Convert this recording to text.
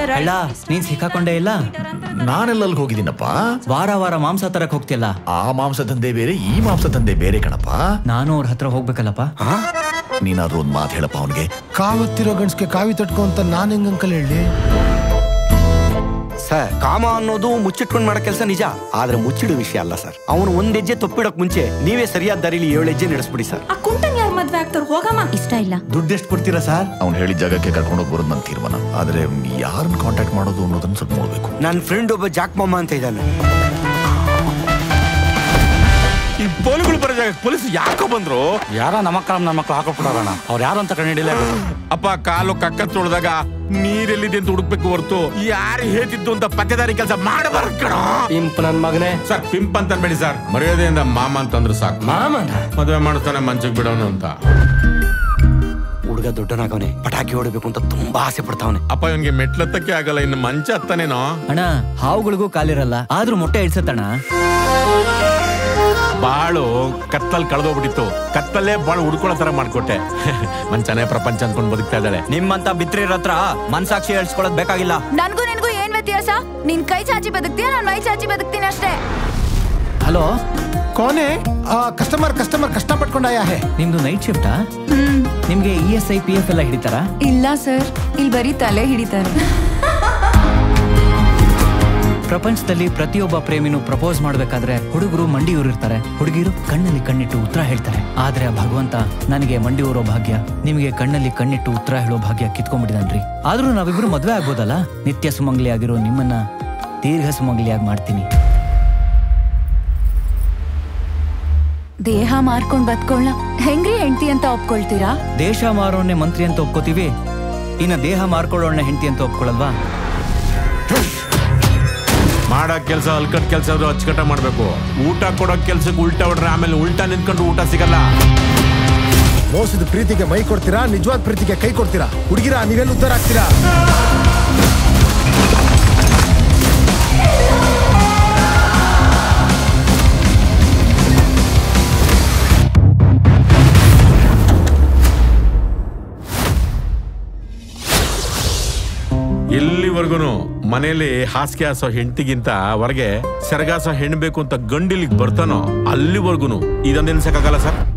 ಅಲ್ಲ ನೀನ್ ಸಿಕ್ಕಾಕೊಂಡೇ ಇಲ್ಲ ನಾನೆಲ್ಲಲ್ಲಿ ಹೋಗಿದ್ದೀನಪ್ಪ ವಾರ ವಾರ ಮಾಂಸ ತರಕ್ ಹೋಗ್ತಿಯಲ್ಲ ಆ ಮಾಂಸ ದಂಧೆ ಬೇರೆ ಈ ಮಾಂಸ ದಂಧೆ ಬೇರೆ ಕಣಪ್ಪ ನಾನು ಅವ್ರ ಹತ್ರ ಹೋಗ್ಬೇಕಲ್ಲಪ್ಪ ನೀನಾದ್ರೂ ಒಂದ್ ಮಾತು ಹೇಳಪ್ಪ ಅವನಿಗೆ ಕಾವತ್ತಿರೋ ಗಂಡ್ಸ್ಗೆ ಕಾವಿ ತಟ್ಕೊ ಅಂತ ನಾನ್ ಹೆಂಗ್ ಅಂಕಲ್ ಹೇಳಿ ಸರ್ ಕಾಮ ಅನ್ನೋದು ಮುಚ್ಚಿಟ್ಕೊಂಡು ಮಾಡೋ ಕೆಲಸ ನಿಜ ಆದ್ರೆ ಮುಚ್ಚಿಡೋ ವಿಷಯ ಅಲ್ಲ ಸರ್ ಅವನು ಒಂದ್ ಹೆಜ್ಜೆ ತಪ್ಪಿಡಕ್ ಮುಂಚೆ ನೀವೇ ಸರಿಯಾದ ದಾರಿಲಿ ಏಳು ಹೆಜ್ಜೆ ನಡೆಸ್ಬಿಡಿ ಸರ್ ಆ ಕುಂಟನ್ ಯಾರ್ ಮದ್ವೆ ಆಗ್ತಾರ ಹೋಗಮ್ಮ ಇಷ್ಟ ಇಲ್ಲ ದುಡ್ಡು ಎಷ್ಟು ಕೊಡ್ತೀರಾ ಸರ್ ಅವ್ನು ಹೇಳಿದ ಜಾಗಕ್ಕೆ ಕರ್ಕೊಂಡು ಹೋಗಿ ಬರೋದು ನನ್ನ ತೀರ್ಮಾನ ಆದ್ರೆ ಯಾರನ್ನ ಕಾಂಟ್ಯಾಕ್ಟ್ ಮಾಡೋದು ಅನ್ನೋದನ್ನ ಸ್ವಲ್ಪ ನೋಡ್ಬೇಕು ನನ್ನ ಫ್ರೆಂಡ್ ಒಬ್ಬ ಜಾಕ್ ಮಾಮ ಅಂತ ಇದ್ದಾನೆ ಈ ಪೊಲೀಸ್ಗಳು ಬರೋ ಜಾಗ ಪೊಲೀಸ್ ಯಾಕೋ ಬಂದ್ರು ಯಾರ ನಮ್ಮ ಮಕ್ಕಳ ನಮ್ಮ ಮಕ್ಕಳು ಹಾಕೊಟ್ಬಿಡೋಣ ಅವ್ರು ಯಾರು ಅಂತ ಕಂಡಿಡಿಲ್ಲ ಅಪ್ಪ ಕಾಲು ಕಕ್ಕ ತೊಳೆದಾಗ ನೀರೆಲ್ಲಿದೆ ಅಂತ ಹುಡುಕ್ಬೇಕು ಹೊರ್ತು ಯಾರು ಹೇತಿದ್ದು ಅಂತ ಪತ್ತೆದಾರಿ ಕೆಲಸ ಮಾಡಬಾರ್ದು ಕಣ ಇಂಪ್ ನನ್ ಮಗನೇ ಸರ್ ಪಿಂಪ್ ಅಂತ ಬೇಡಿ ಸರ್ ಮರ್ಯಾದೆಯಿಂದ ಮಾಮ ಅಂತಂದ್ರೆ ಸಾಕು ಮಾಮನ ಮದುವೆ ಮಾಡಿಸ್ತಾನೆ ಮಂಚಕ್ ಬಿಡೋನು ಅಂತ ಹುಡುಗ ದೊಡ್ಡನಾಗವನೆ ಪಟಾಕಿ ಹೊಡಬೇಕು ಅಂತ ತುಂಬಾ ಆಸೆ ಪಡ್ತಾವನೆ ಅಪ್ಪ ಇವನ್ಗೆ ಮೆಟ್ಲತ್ತಕ್ಕೆ ಆಗಲ್ಲ ಇನ್ನು ಮಂಚ ಹತ್ತಾನೇನೋ ಅಣ್ಣ ಹಾವುಗಳಿಗೂ ಕಾಲಿರಲ್ಲ ಆದ್ರೂ ಮೊಟ್ಟೆ ಇಡ್ಸತ್ತಣ್ಣ ಬಾಳು ಕತ್ತಲ್ ಕಳೆದೋಗ್ಬಿಟ್ಟಿತ್ತು ಕತ್ತಲ್ಲೇ ಬಾಳು ಹುಡ್ಕೊಳ್ಳೋ ತರ ಮಾಡ್ಕೊಟ್ಟೆ ಮಂಚನೇ ಪ್ರಪಂಚ ಅನ್ಕೊಂಡ್ ಬದುಕ್ತಾ ಇದ್ದಾಳೆ ನಿಮ್ಮಂತ ಬಿತ್ರಿರ ಹತ್ರ ಮನ್ಸಾಕ್ಷಿ ಹೇಳ್ಸ್ಕೊಳಕ್ ಬೇಕಾಗಿಲ್ಲ ನನ್ಗೂ ನಿನ್ಗೂ ಏನ್ ವ್ಯತ್ಯಾಸ ನಿನ್ ಕೈ ಚಾಚಿ ಬದುಕ್ತೀಯ ನಾನ್ ಮೈ ಚಾಚಿ ಬದುಕ್ತೀನಿ ಅಷ್ಟೇ ಹಲೋ ಕೋನೆ ಆ ಕಸ್ಟಮರ್ ಕಸ್ಟಮರ್ ಕಷ್ಟ ಪಟ್ಕೊಂಡ ಆಯಾ ಹೇ ನಿಮ್ದು ನೈಟ್ ಶಿಫ್ಟಾ ನಿಮ್ಗೆ E S I P F ಎಲ್ಲ ಹಿಡಿತಾರಾ ಇಲ್ಲ ಸರ್ ಇಲ್ಲಿ ಬರೀ ತಲೆ ಹಿಡಿತಾರೆ ಪ್ರಪಂಚದಲ್ಲಿ ಪ್ರತಿಯೊಬ್ಬ ಪ್ರೇಮಿನೂ ಪ್ರಪೋಸ್ ಮಾಡ್ಬೇಕಾದ್ರೆ ಹುಡುಗರು ಮಂಡಿ ಊರಿರ್ತಾರೆ ಹುಡುಗಿರು ಕಣ್ಣಲ್ಲಿ ಕಣ್ಣಿಟ್ಟು ಉತ್ತರ ಹೇಳ್ತಾರೆ ಆದ್ರೆ ಆ ಭಗವಂತ ನನಗೆ ಮಂಡಿ ಊರೋ ಭಾಗ್ಯ ನಿಮಗೆ ಕಣ್ಣಲ್ಲಿ ಕಣ್ಣಿಟ್ಟು ಉತ್ತರ ಹೇಳೋ ಭಾಗ್ಯ ಕಿತ್ಕೊಂಡ್ಬಿಟ್ಟಿದನ್ರಿ ಆದ್ರೂ ನಾವಿಬ್ರು ಮದ್ವೆ ಆಗ್ಬೋದಲ್ಲ ನಿತ್ಯ ಸುಮಂಗ್ಲಿ ಆಗಿರೋ ನಿಮ್ಮನ್ನ ದೀರ್ಘ ಸುಮಂಗ್ಲಿಯಾಗಿ ಮಾಡ್ತೀನಿ ದೇಹ ಮಾರ್ಕೊಂಡ್ ಬದ್ಕೊಳ್ಳ ಹೆಂಗ್ರಿ ಹೆಂಡತಿ ಅಂತ ಒಪ್ಕೊಳ್ತೀರಾ ದೇಶ ಮಾರೋನ್ನೇ ಮಂತ್ರಿ ಅಂತ ಒಪ್ಕೋತೀವಿ ಇನ್ನ ದೇಹ ಮಾರ್ಕೊಳ್ಳೋಣ ಹೆಂಡತಿ ಅಂತ ಒಪ್ಕೊಳ್ಳಲ್ವಾ ಮಾಡೋ ಕೆಲಸ ಅಲ್ಕಟ್ ಕೆಲಸ ಅಚ್ಚುಕಟ್ಟ ಮಾಡ್ಬೇಕು ಊಟ ಕೊಡೋ ಕೆಲ್ಸಕ್ಕೆ ಉಲ್ಟಾ ಹೊಡ್ರೆ ಆಮೇಲೆ ಉಲ್ಟಾ ನಿಂತ್ಕೊಂಡು ಊಟ ಸಿಗಲ್ಲ ಮೋಸದ ಪ್ರೀತಿಗೆ ಮೈ ಕೊಡ್ತೀರಾ ನಿಜವಾದ ಪ್ರೀತಿಗೆ ಕೈ ಕೊಡ್ತೀರಾ ಹುಡುಗಿರ ನೀವೆಲ್ಲ ಉದ್ಧಾರ ಆಗ್ತೀರಾ ಎಲ್ಲಿವರೆಗೂ ಮನೇಲಿ ಹಾಸಿಗೆ ಹಾಸೋ ಹೆಂಡತಿಗಿಂತ ಹೊರಗೆ ಸೆರಗಾಸೋ ಹೆಣ್ಣು ಬೇಕು ಅಂತ ಗಂಡಿಲಿಗೆ ಬರ್ತಾನೋ ಅಲ್ಲಿವರೆಗೂ ಇದೊಂದು ಎನ್ಸಕ್ಕಾಗಲ್ಲ ಸರ್